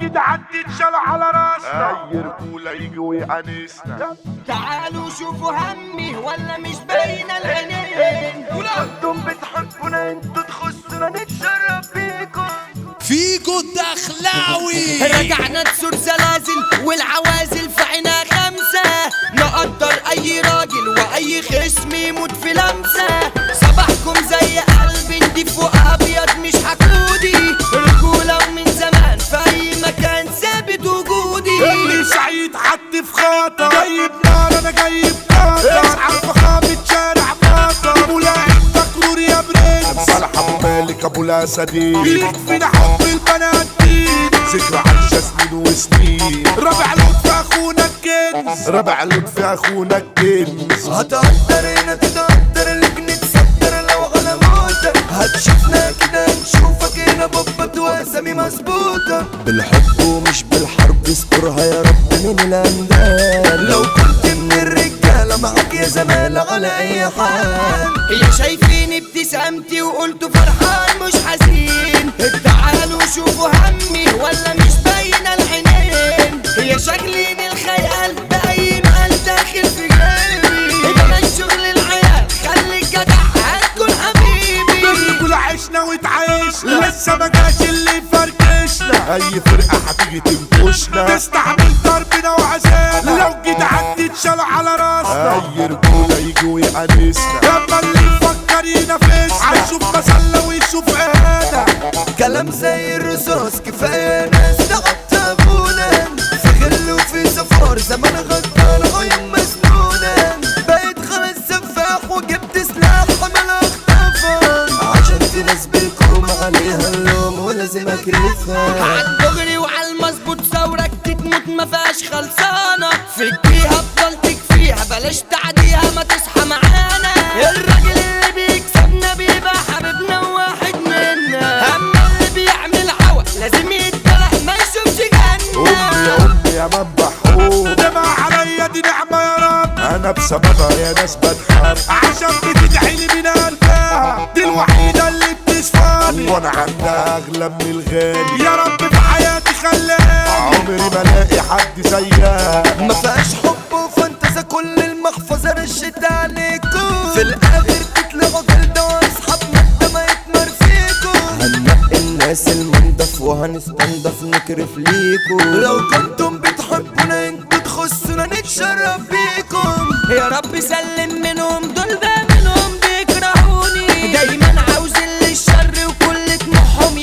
جدعان تتشال على راسنا اي رجولة يجي ويأنسنا تعالوا شوفوا همي ولا مش باينه العينين انتم بتحبونا انتوا تخصونا نتشرف بيكم فيكو الدخلاوي رجعنا تسور زلازل والعوازل في عينها خمسة نقدر أي راجل وأي خصم يموت في لمسة صباحكم زي قلب نضيف وأبيض مش حقودي رجولة ومن زمان في أي مكان ثابت وجودي اللي سعيد حد في خطر جايب نار انا جايب قطر اسعى فخامة شارع مطر ملاعب تكرور يا برنس صالح ابو مالك ابو الاسدين يكفينا حب البنات دي ذكرى عايشة سنين وسنين رابع لطفي اخونا الكنز رابع لطفي اخونا الكنز هتقدر هنا تتقدر لك نتصدر لو على موتك هتشوفنا كده نشوفك هنا بابا واسامي مظبوطة بالحب ومش بالحرب استرها يا رب من الاندال لو كنت من الرجالة معاك يا زمالة على اي حال هي شايفين ابتسامتي وقلت فرحان مش حزين تعالوا شوفوا همي ولا مش باينه العينين هي شكلي من الخيال باين قال داخل في جيبي ده الشغل العيال خليك جدع هتكون حبيبي بنقول عشنا واتعايشنا لسه ما جاش اللي يفركشنا اي فرقه هتيجي تنكشنا تستحمل ضربنا وعذابنا لو جيت عدي تشال على راسنا اي رجوله يجي ويأنسنا لما اللي يفكر ينافسنا هيشوف مسله ويشوف اهانه كلام زي الرصاص كفاية ناس تعتبونا في غل وفي سفار زمان غدار عيون مسنونة بقيت خلاص سفاح وجبت سلاح حمل اختفى عشان في ناس بالكوم عليها اللوم ولازم اكرفها عالدغري وعالمظبوط ثورك تتموت ما فيهاش خلصانه فديها افضل تكفيها بلاش تعديها ما تصحى معانا الراجل اللي بيكسبنا بيبقى حبيبنا وواحد منا اما اللي بيعمل عوى لازم يتدلع ما يشوفش امي يا جنه امي يا منبع حقوق دمع عليا دي نعمه يا رب انا بسببها يا ناس بتحب عشان بتدعي لي من قلبها دي الوحيده اللي بتشفاني وانا عندها اغلى من الغالي يا رب في حياتي خلاني عمري ما الاقي حد زيها ما فيهاش حب وفانتزا كل المحفظة رشت عليكم في الاخر تطلعوا جلدة واصحاب مادة ما يتمر فيكم هننقي الناس المنضف وهنستنضف نكرف ليكم لو كنتم بتحبونا انتوا تخصونا نتشرف بيكم يا رب سلم منهم دول بقى منهم بيكرهوني دايما عاوز اللي الشر وكل طموحهم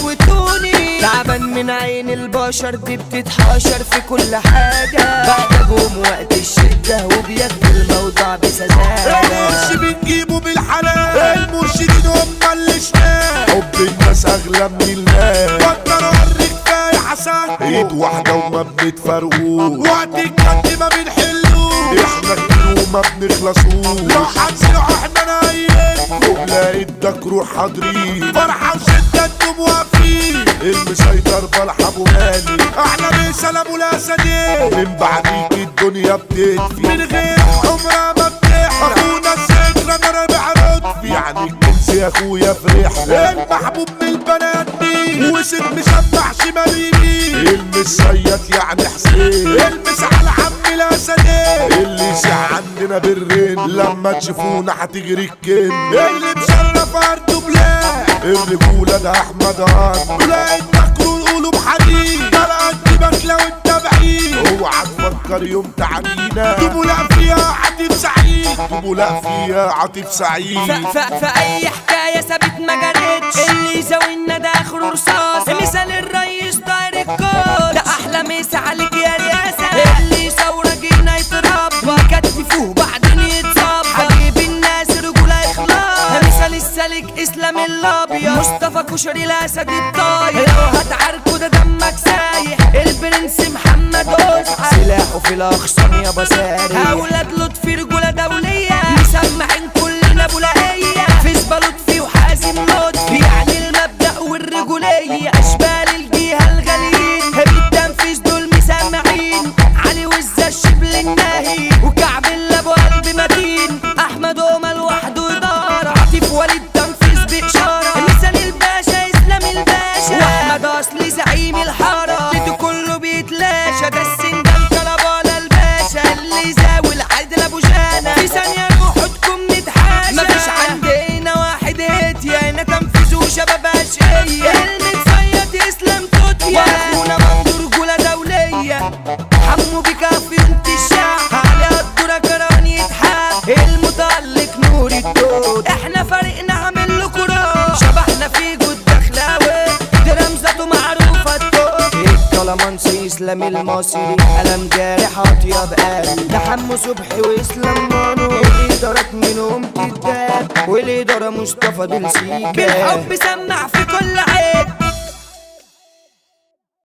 يموتوني تعبان من عين البشر دي بتتحاشر في كل حاجة بحتاجهم وقت الشدة وبياخدوا الموضوع بسذاجة المرشد بنجيبه بالحلال المرشدين هم اللي شمال حب الناس اغلى من المال بقدر اوريك كفايه حسن ايد واحده وما بنتفرقوش وقت الجد ما بنحلوش احنا كتير وما بنخلصوش لو هنسرع احنا نايم وبلاقي ادك روح حاضرين فرحه وشده انتم واقفين المسيطر بلح ابو مالي احنا مثال ابو الاسدين من بعديك الدنيا بتدفي من غير عمرها ما بتحلى اخونا الذكرى انا رابع لطفي يعني الكنز يا اخويا في رحله المحبوب من البنات دي وسط مسمع شمال يمين المسيط يعني حسين المس على عم الاسدين اللي يسع عندنا بالرين لما تشوفونا هتجري الكن اللي مشرف ارضه بلاد الرجوله ده احمد ارض ولا التكرور قلوب حديد طلع قدامك لو انت بعيد اوعى تفكر يوم تعدينا جيبوا لا فيها عاطف سعيد جيبوا لا فيها عاطف سعيد ف- ف- في اي حكايه ثابت ما جريتش اللي يزاولنا ده اخره رصاص مثال الريس طاير الكون ده احلى مسا عليك يا رياسه اللي ثوره جينا يتربى كتفوه بعدين يتصاب حبيب الناس رجوله اخلاص مثال السالك اسلام الابيض مصطفى كشري الاسد الطاير لو هتعاركوا ده دمك سايح البرنس محمد اسعد سلاحه في الاخصام يا بساري اولاد لطفي رجوله دوليه مسمعين كلنا بولائيه في لطفي وحازم لطفي يعني المبدا والرجوليه اشبال الجهه الغاليين بالتنفيذ دول مسمعين علي وزة الشبل الناهي وكعب اللي ابو قلب متين احمد هما لوحده اداره عاطف وليد تنفيذ باشاره مثال الباشا اسلام الباشا واحمد ده اصلي زعيم الحارة ليتو كله بيتلاشى ده السندان طلبالة الباشا اللي زاوي العدل ابو جانا في ثانية روحكم نتحاشى مفيش عندنا واحد هدية هنا تنفيذ وشباب اشقية المتصيد اسلام توتيا واخونا منظور رجولة دولية حمو بكافي انت الشعب على الدورة كران يتحب المتألق نور الدود احنا فريقنا عامل له كرة شبحنا في جود دخلاوي دي رمزته معروفة الدود الكلامانسي اسلام المصري قلم جارح اطيب قلب ده حمو صبحي واسلام مانو الادارات منهم تتداب والاداره مصطفى دلسيكا بالحب سمع في كل